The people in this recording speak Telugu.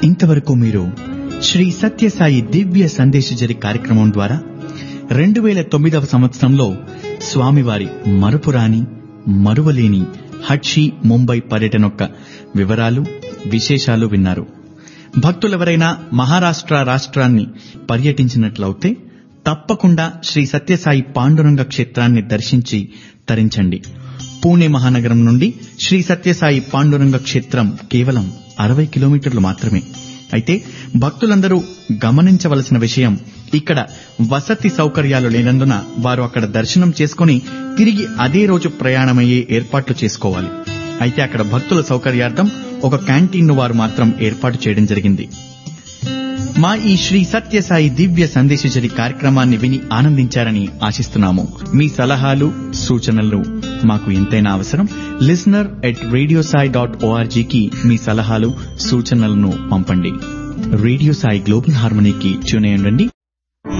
ఇంతవరకు మీరు శ్రీ సత్యసాయి దివ్య సందేశజరి కార్యక్రమం ద్వారా రెండు వేల తొమ్మిదవ సంవత్సరంలో స్వామివారి మరుపురాని మరువలేని హట్షి ముంబై పర్యటన యొక్క వివరాలు విశేషాలు విన్నారు భక్తులెవరైనా మహారాష్ట్ర రాష్ట్రాన్ని పర్యటించినట్లయితే తప్పకుండా శ్రీ సత్యసాయి పాండురంగ క్షేత్రాన్ని దర్శించి తరించండి పూణే మహానగరం నుండి శ్రీ సత్యసాయి పాండురంగ క్షేత్రం కేవలం అరవై కిలోమీటర్లు మాత్రమే అయితే భక్తులందరూ గమనించవలసిన విషయం ఇక్కడ వసతి సౌకర్యాలు లేనందున వారు అక్కడ దర్శనం చేసుకుని తిరిగి అదే రోజు ప్రయాణమయ్యే ఏర్పాట్లు చేసుకోవాలి అయితే అక్కడ భక్తుల సౌకర్యార్థం ఒక క్యాంటీన్ ను వారు మాత్రం ఏర్పాటు చేయడం జరిగింది మా ఈ శ్రీ సత్యసాయి దివ్య సందేశచరి కార్యక్రమాన్ని విని ఆనందించారని ఆశిస్తున్నాము మీ సలహాలు సూచనలు మాకు ఎంతైనా అవసరం listener at radio Sai dot ఓఆర్జీకి మీ సలహాలు సూచనలను పంపండి రేడియో సాయి గ్లోబల్ హార్మనీకి ట్యూన్ అయ్యండి